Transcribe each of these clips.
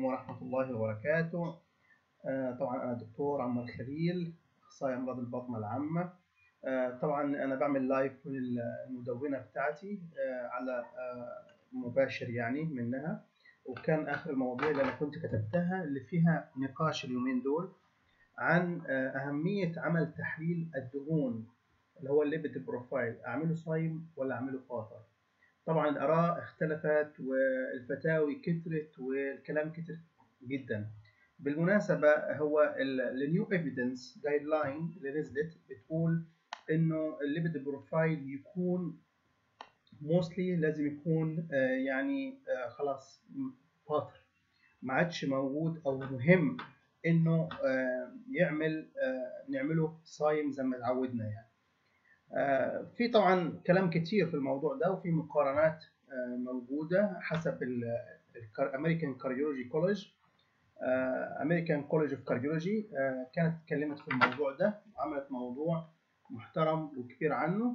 ورحمة الله وبركاته آه، طبعا أنا دكتور عمر خليل أخصائي أمراض البطنة العامة آه، طبعا أنا بعمل لايف من المدونة بتاعتي آه، على آه، مباشر يعني منها وكان آخر المواضيع اللي أنا كنت كتبتها اللي فيها نقاش اليومين دول عن آه، أهمية عمل تحليل الدهون اللي هو الليبيد بروفايل أعمله صايم ولا أعمله فاطر طبعا الآراء اختلفت والفتاوي كترت والكلام كتر جدا بالمناسبة هو النيو ايفيدنس جايد لاين اللي نزلت بتقول انه الليبيد بروفايل يكون موستلي لازم يكون آه، يعني آه، خلاص فاطر ما عادش موجود او مهم انه آه، يعمل آه، نعمله صايم زي ما اتعودنا يعني آه، في طبعا كلام كتير في الموضوع ده وفي مقارنات آه، موجودة حسب الامريكان كارديولوجي كولج امريكان كولج اوف كارديولوجي كانت اتكلمت في الموضوع ده عملت موضوع محترم وكبير عنه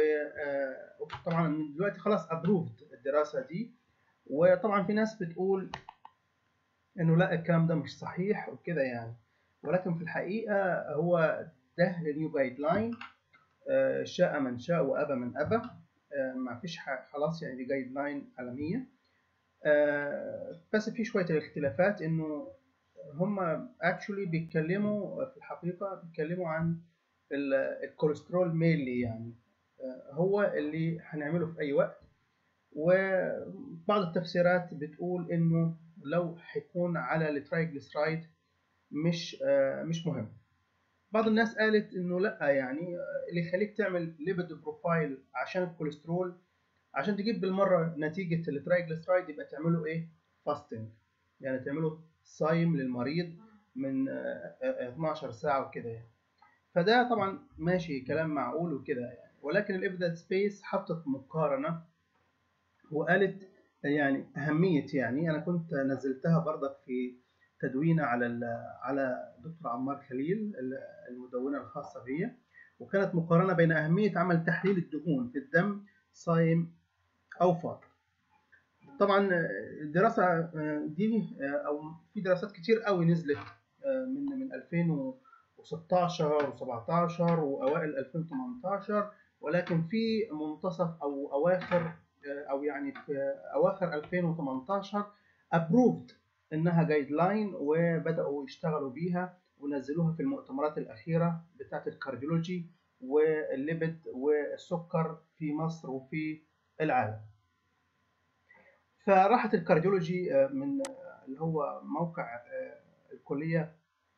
وطبعا من دلوقتي خلاص ابروفد الدراسة دي وطبعا في ناس بتقول انه لا الكلام ده مش صحيح وكده يعني ولكن في الحقيقة هو ده النيو جايد لاين آه، شاء من شاء وأبى من أبى آه، ما فيش ح- خلاص يعني دي جايد لاين عالمية آه، بس في شوية الاختلافات إنه هم actually بيتكلموا في الحقيقة بيتكلموا عن ال- الكوليسترول ميلي يعني آه، هو اللي هنعمله في أي وقت وبعض التفسيرات بتقول إنه لو هيكون على الترايجليسرايد مش آه، مش مهم بعض الناس قالت انه لا يعني اللي يخليك تعمل ليبيد بروفايل عشان الكوليسترول عشان تجيب بالمره نتيجه الترايجليسرايد يبقى تعمله ايه فاستنج يعني تعمله صايم للمريض من آه، آه، 12 ساعه وكده يعني فده طبعا ماشي كلام معقول وكده يعني ولكن الايفيدنس سبيس حطت مقارنه وقالت يعني اهميه يعني انا كنت نزلتها برضك في تدوينه على ال- على دكتور عمار خليل المدونه الخاصه بي وكانت مقارنه بين اهميه عمل تحليل الدهون في الدم صايم او فاطر طبعا الدراسه دي او في دراسات كتير قوي نزلت من من 2016 و17 واوائل 2018 ولكن في منتصف او اواخر او يعني في اواخر 2018 ابروفد انها جايد لاين وبداوا يشتغلوا بيها ونزلوها في المؤتمرات الاخيره بتاعه الكارديولوجي والليبيد والسكر في مصر وفي العالم فراحت الكارديولوجي آه، من آه، اللي هو موقع آه، الكليه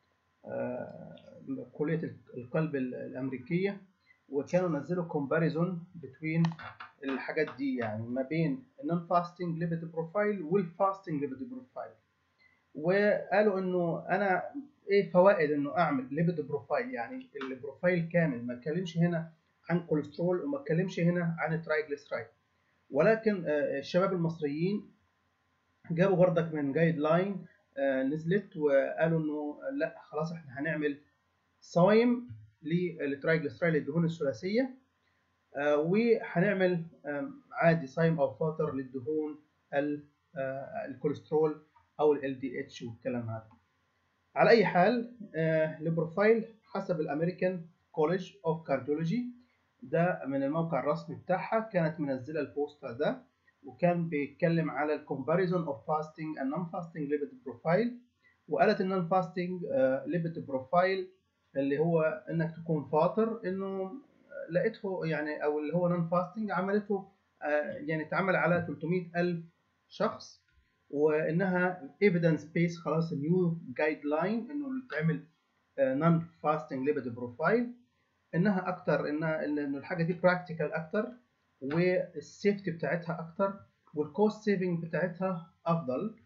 آه، كليه القلب الامريكيه وكانوا نزلوا كومباريزون بين الحاجات دي يعني ما بين النون فاستنج ليبيد بروفايل والفاستنج ليبيد بروفايل وقالوا انه انا ايه فوائد انه اعمل ليبيد بروفايل يعني البروفايل كامل ما اتكلمش هنا عن كوليسترول وما اتكلمش هنا عن الترايجليسرايد ولكن آه، الشباب المصريين جابوا بردك من جايد لاين نزلت وقالوا انه لا خلاص احنا هنعمل صايم للترايجليسرايد الدهون الثلاثيه آه، وهنعمل آم، عادي صايم او فاطر للدهون ال- آه، الكوليسترول او ال دي اتش والكلام هذا على اي حال آه، البروفايل حسب الامريكان كوليج اوف كارديولوجي ده من الموقع الرسمي بتاعها كانت منزله البوستر ده وكان بيتكلم على الكومباريزون اوف فاستنج اند نون فاستنج ليبيد بروفايل وقالت ان النون فاستنج ليبيد بروفايل اللي هو انك تكون فاطر انه لقيته يعني او اللي هو نون فاستنج عملته آه، يعني اتعمل على 300 الف شخص وانها ايفيدنس بيس خلاص نيو جايد لاين انه اللي تعمل نون فاستنج ليبيد بروفايل انها اكتر انها انه الحاجه دي براكتيكال اكتر والسيفتي بتاعتها اكتر والكوست سيفنج بتاعتها افضل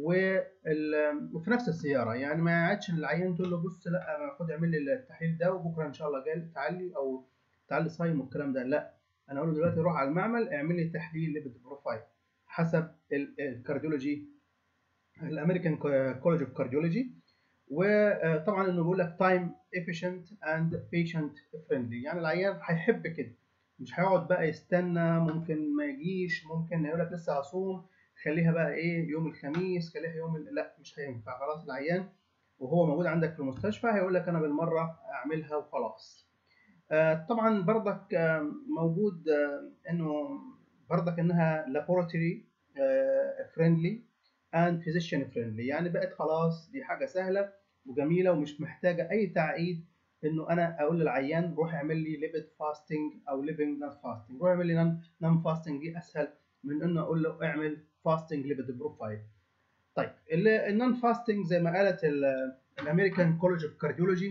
وال- وفي نفس السياره يعني ما يقعدش العيان تقول له بص لا خد اعمل لي التحليل ده وبكره ان شاء الله جاي تعالي او تعالي صايم والكلام ده لا انا اقول له دلوقتي روح على المعمل اعمل لي تحليل ليبيد بروفايل حسب ال- الكارديولوجي الامريكان كولج اوف كارديولوجي وطبعا انه بيقول لك تايم efficient اند بيشنت فريندلي يعني العيان هيحب كده مش هيقعد بقى يستنى ممكن ما يجيش ممكن يقول لك لسه هصوم خليها بقى ايه يوم الخميس خليها يوم ال... لا مش هينفع خلاص العيان وهو موجود عندك في المستشفى هيقول لك انا بالمره اعملها وخلاص آه طبعا برضك آه موجود آه انه برضك انها laboratory فريندلي اند فيزيشن فريندلي يعني بقت خلاص دي حاجه سهله وجميله ومش محتاجه اي تعقيد انه انا اقول للعيان روح اعمل لي ليبيد فاستنج او ليفنج نون فاستنج روح اعمل لي نون فاستنج دي اسهل من انه اقول له اعمل فاستنج ليبيد بروفايل طيب النون فاستنج زي ما قالت الامريكان كولج اوف كارديولوجي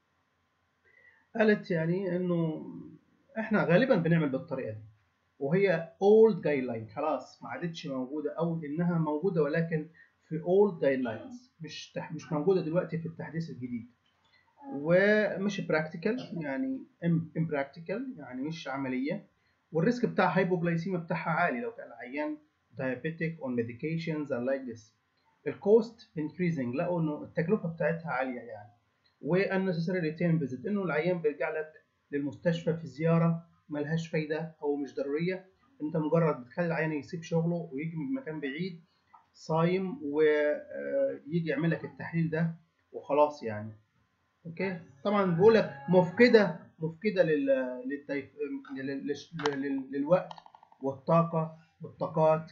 قالت يعني انه احنا غالبا بنعمل بالطريقه دي وهي old guideline خلاص ما عادتش موجوده او انها موجوده ولكن في old guidelines مش تح... مش موجوده دلوقتي في التحديث الجديد ومش براكتيكال يعني امبراكتيكال يعني مش عمليه والريسك بتاع هايبوجلايسيميا بتاعها عالي لو كان العيان diabetic on medications and like this الكوست increasing لقوا انه التكلفه بتاعتها عاليه يعني unnecessary return visit انه العيان بيرجع لك للمستشفى في زياره ملهاش فايده او مش ضروريه انت مجرد بتخلي العيان يسيب شغله ويجي من مكان بعيد صايم ويجي يعمل لك التحليل ده وخلاص يعني اوكي طبعا بقول لك مفقده مفقده لل... للتيف... لل... لل... للوقت والطاقه والطاقات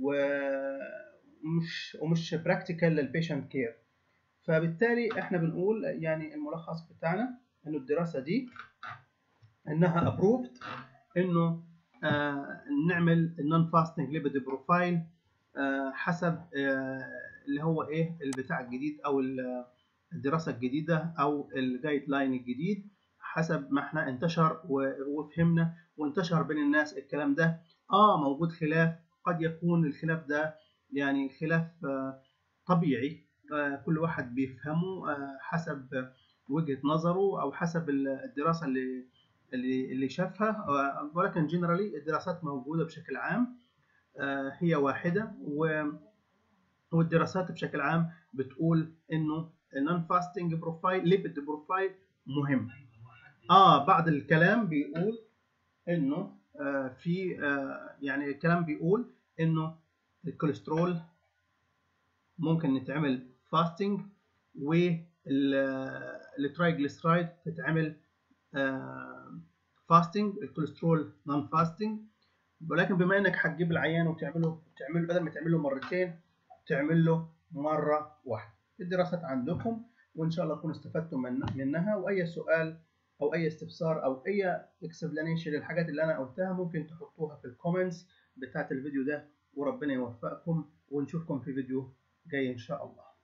ومش ومش براكتيكال للبيشنت كير فبالتالي احنا بنقول يعني الملخص بتاعنا انه الدراسه دي انها ابروفد انه آه نعمل النون فاستنج ليبيد بروفايل آه حسب آه اللي هو ايه البتاع الجديد او الدراسه الجديده او الجايد لاين الجديد حسب ما احنا انتشر وفهمنا وانتشر بين الناس الكلام ده اه موجود خلاف قد يكون الخلاف ده يعني خلاف آه طبيعي آه كل واحد بيفهمه آه حسب وجهه نظره او حسب الدراسه اللي اللي اللي شافها ولكن جنرالي الدراسات موجوده بشكل عام هي واحده والدراسات بشكل عام بتقول انه النون فاستنج بروفايل ليبيد بروفايل مهم اه بعض الكلام بيقول انه آه في آه يعني الكلام بيقول انه الكوليسترول ممكن نتعمل فاستنج والترايجليسرايد تتعمل فاستنج الكوليسترول نون فاستنج ولكن بما انك هتجيب العيان وتعمله تعمله بدل ما تعمله مرتين تعمل له مره واحده الدراسات عندكم وان شاء الله تكونوا استفدتم منها واي سؤال او اي استفسار او اي اكسبلانيشن للحاجات اللي انا قلتها ممكن تحطوها في الكومنتس بتاعت الفيديو ده وربنا يوفقكم ونشوفكم في فيديو جاي ان شاء الله